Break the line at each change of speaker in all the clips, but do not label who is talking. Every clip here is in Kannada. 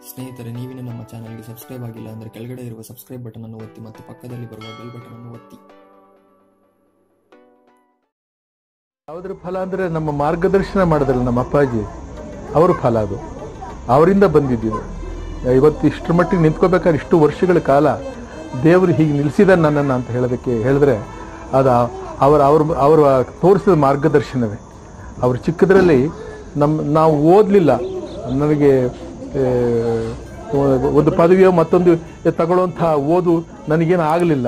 ಸ್ನೇಹಿತರೆ ನೀವಿನ ನಮ್ಮ ಚಾನಲ್ಗೆ ಸಬ್ಸ್ಕ್ರೈಬ್ ಆಗಿಲ್ಲ ಅಂದರೆ ಕೆಳಗಡೆ ಇರುವ ಸಬ್ಸ್ಕ್ರೈಬ್ ಬಟನ್ ಅನ್ನು ಒತ್ತಿ ಮತ್ತು ಪಕ್ಕದಲ್ಲಿ ಬರುವ ಬೆಲ್ ಬಟನ್ ಅನ್ನು ಒತ್ತಿ
ಯಾವುದ್ರ ಫಲ ಅಂದರೆ ನಮ್ಮ ಮಾರ್ಗದರ್ಶನ ಮಾಡಿದ್ರಲ್ಲ ನಮ್ಮ ಅಪ್ಪಾಜಿ ಅವ್ರ ಫಲ ಅದು ಅವರಿಂದ ಬಂದಿದ್ದು ಇವತ್ತು ಇಷ್ಟರ ಮಟ್ಟಿಗೆ ನಿಂತ್ಕೋಬೇಕಾದ್ರೆ ಇಷ್ಟು ವರ್ಷಗಳ ಕಾಲ ದೇವರು ಹೀಗೆ ನಿಲ್ಲಿಸಿದ ನನ್ನನ್ನು ಅಂತ ಹೇಳೋದಕ್ಕೆ ಹೇಳಿದ್ರೆ ಅದು ಅವರ ಅವ್ರ ಅವರು ತೋರಿಸಿದ ಮಾರ್ಗದರ್ಶನವೇ ಅವರು ಚಿಕ್ಕದ್ರಲ್ಲಿ ನಮ್ಮ ನಾವು ಓದಲಿಲ್ಲ ನನಗೆ ಆ, ಒಂದು ಪದವಿಯೋ ಮತ್ತೊಂದು ತಗೊಳ್ಳುವಂಥ ಓದು ನನಗೇನು ಆಗಲಿಲ್ಲ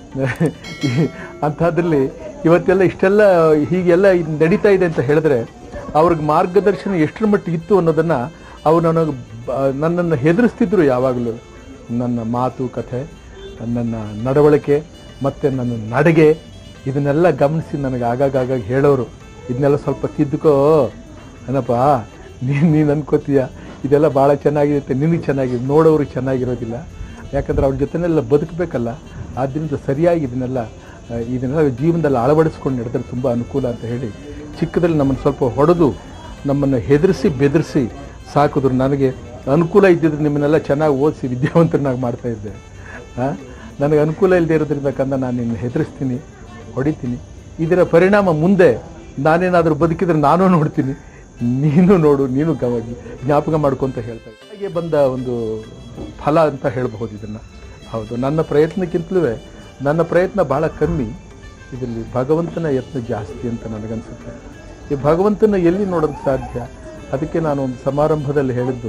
ಅಂಥದ್ರಲ್ಲಿ ಇವತ್ತೆಲ್ಲ ಇಷ್ಟೆಲ್ಲ ಹೀಗೆಲ್ಲ ಇದ್ ನಡೀತಾ ಇದೆ ಅಂತ ಹೇಳಿದ್ರೆ ಅವ್ರಿಗೆ ಮಾರ್ಗದರ್ಶನ ಎಷ್ಟರ ಮಟ್ಟಿಗೆ ಇತ್ತು ಅನ್ನೋದನ್ನು ಅವ್ರು ನನಗೆ ಬ- ನನ್ನನ್ನು ಹೆದರಿಸ್ತಿದ್ರು ಯಾವಾಗಲೂ ನನ್ನ ಮಾತು ಕಥೆ ನನ್ನ ನಡವಳಿಕೆ ಮತ್ತು ನನ್ನ ನಡಿಗೆ ಇದನ್ನೆಲ್ಲ ಗಮನಿಸಿ ನನಗೆ ಆಗಾಗ ಆಗಾಗ ಹೇಳೋರು ಇದನ್ನೆಲ್ಲ ಸ್ವಲ್ಪ ತಿದ್ದುಕೋ ಏನಪ್ಪ ನೀನು ನೀನು ಅನ್ಕೋತೀಯ ಇದೆಲ್ಲ ಭಾಳ ಚೆನ್ನಾಗಿದೆ ಅಂತ ನಿನಗೆ ಚೆನ್ನಾಗಿದೆ ನೋಡೋರು ಚೆನ್ನಾಗಿರೋದಿಲ್ಲ ಯಾಕಂದ್ರೆ ಅವ್ರ ಜೊತೆನೆಲ್ಲ ಬದುಕಬೇಕಲ್ಲ ಆದ್ದರಿಂದ ಸರಿಯಾಗಿ ಇದನ್ನೆಲ್ಲ ಆ, ಇದನ್ನೆಲ್ಲ ಜೀವನದಲ್ಲಿ ಅಳವಡಿಸ್ಕೊಂಡು ನಡೆದ್ರೆ ತುಂಬ ಅನುಕೂಲ ಅಂತ ಹೇಳಿ ಚಿಕ್ಕದಲ್ಲಿ ನಮ್ಮನ್ನು ಸ್ವಲ್ಪ ಹೊಡೆದು ನಮ್ಮನ್ನು ಹೆದರಿಸಿ ಬೆದರಿಸಿ ಸಾಕಿದ್ರು ನನಗೆ ಅನುಕೂಲ ಇದ್ದಿದ್ರೆ ನಿಮ್ಮನ್ನೆಲ್ಲ ಚೆನ್ನಾಗಿ ಓದಿಸಿ ವಿದ್ಯಾವಂತರನ್ನಾಗಿ ಮಾಡ್ತಾ ಇದ್ದೆ ಆ? ನನಗೆ ಅನುಕೂಲ ಇಲ್ಲದೆ ಇರೋದ್ರಿಂದ ಕಂದ ನಾನು ನಿನ್ನ ಹೆದರಿಸ್ತೀನಿ ಹೊಡಿತೀನಿ ಇದರ ಪರಿಣಾಮ ಮುಂದೆ ನಾನೇನಾದರೂ ಬದುಕಿದ್ರೆ ನಾನು ನೋಡ್ತೀನಿ ನೀನು ನೋಡು ನೀನು ಗವ ಜ್ಞಾಪಕ ಮಾಡ್ಕೊಂತ ಹೇಳ್ತಾ ಇದ್ದೆ. ಹಾಗೆ ಬಂದ ಒಂದು ಫಲ ಅಂತ ಹೇಳಬಹುದು ಇದನ್ನು ಹೌದು ನನ್ನ ಪ್ರಯತ್ನಕ್ಕಿಂತಲೂ ನನ್ನ ಪ್ರಯತ್ನ ಬಹಳ ಕಮ್ಮಿ ಇದರಲ್ಲಿ ಭಗವಂತನ ಯತ್ನ ಜಾಸ್ತಿ ಅಂತ ನನಗನ್ಸುತ್ತೆ ಈ ಭಗವಂತನ ಎಲ್ಲಿ ನೋಡೋದಕ್ಕೆ ಸಾಧ್ಯ ಅದಕ್ಕೆ ನಾನು ಒಂದು ಸಮಾರಂಭದಲ್ಲಿ ಹೇಳಿದ್ದು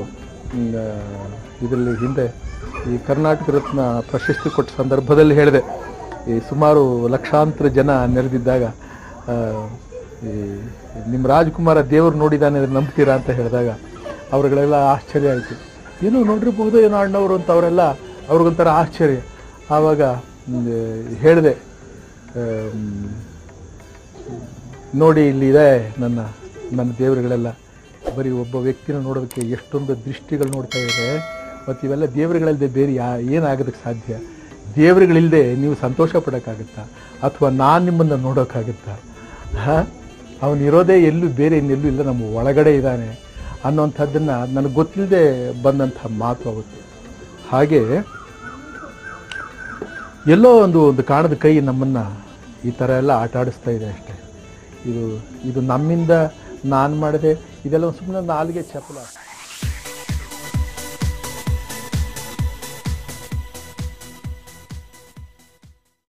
ಇದರಲ್ಲಿ ಹಿಂದೆ ಈ ಕರ್ನಾಟಕ ರತ್ನ ಪ್ರಶಸ್ತಿ ಕೊಟ್ಟ ಸಂದರ್ಭದಲ್ಲಿ ಹೇಳಿದೆ ಈ ಸುಮಾರು ಲಕ್ಷಾಂತರ ಜನ ನೆರೆದಿದ್ದಾಗ ಆ, ಈ ನಿಮ್ಮ ರಾಜ್ಕುಮಾರ ದೇವರು ನೋಡಿದಾನೆ ಅಂದ್ರೆ ನಂಬ್ತೀರಾ ಅಂತ ಹೇಳಿದಾಗ ಅವ್ರುಗಳೆಲ್ಲ ಆಶ್ಚರ್ಯ ಆಯಿತು ಏನೋ ನೋಡಿರ್ಬೋದು ಏನೋ ಅಣ್ಣವರು ಅಂತ ಅವರೆಲ್ಲ ಅವ್ರಿಗೊಂಥರ ಆಶ್ಚರ್ಯ ಆವಾಗ ಮ್, ಹೇಳಿದೆ ಆಮ್, ನೋಡಿ ಇಲ್ಲಿದೆ ನನ್ನ ನನ್ನ ದೇವರುಗಳೆಲ್ಲ ಬರೀ ಒಬ್ಬ ವ್ಯಕ್ತಿನ ನೋಡೋದಕ್ಕೆ ಎಷ್ಟೊಂದು ದೃಷ್ಟಿಗಳು ನೋಡ್ತಾ ಇದೆ ಮತ್ತು ಇವೆಲ್ಲ ದೇವರುಗಳಿಲ್ಲದೆ ಬೇರೆ ಯಾ ಏನಾಗೋದಕ್ಕೆ ಸಾಧ್ಯ ದೇವರುಗಳಿಲ್ಲದೆ ನೀವು ಸಂತೋಷ ಪಡೋಕ್ಕಾಗುತ್ತಾ ಅಥವಾ ನಾನು ನಿಮ್ಮನ್ನು ನೋಡೋಕ್ಕಾಗುತ್ತಾ ಹಾಂ ಅವನಿರೋದೇ ಎಲ್ಲೂ ಬೇರೆ ಇನ್ನೆಲ್ಲೂ ಇಲ್ಲ ನಮ್ಮ ಒಳಗಡೆ ಇದ್ದಾನೆ ಅನ್ನೋಂಥದ್ದನ್ನು ನನಗೆ ಗೊತ್ತಿಲ್ಲದೆ ಬಂದಂಥ ಮಾತು ಅವತ್ತು ಹಾಗೆ ಎಲ್ಲೋ ಒಂದು ಒಂದು ಕಾಣದ ಕೈ ನಮ್ಮನ್ನು ಈ ಥರ ಎಲ್ಲ ಆಟ ಆಡಿಸ್ತಾ ಇದೆ ಅಷ್ಟೇ ಇದು ಇದು ನಮ್ಮಿಂದ ನಾನು ಮಾಡಿದೆ ಇದೆಲ್ಲ ಸುಮ್ಮನೆ ನಾಲಿಗೆ ಚಪಲ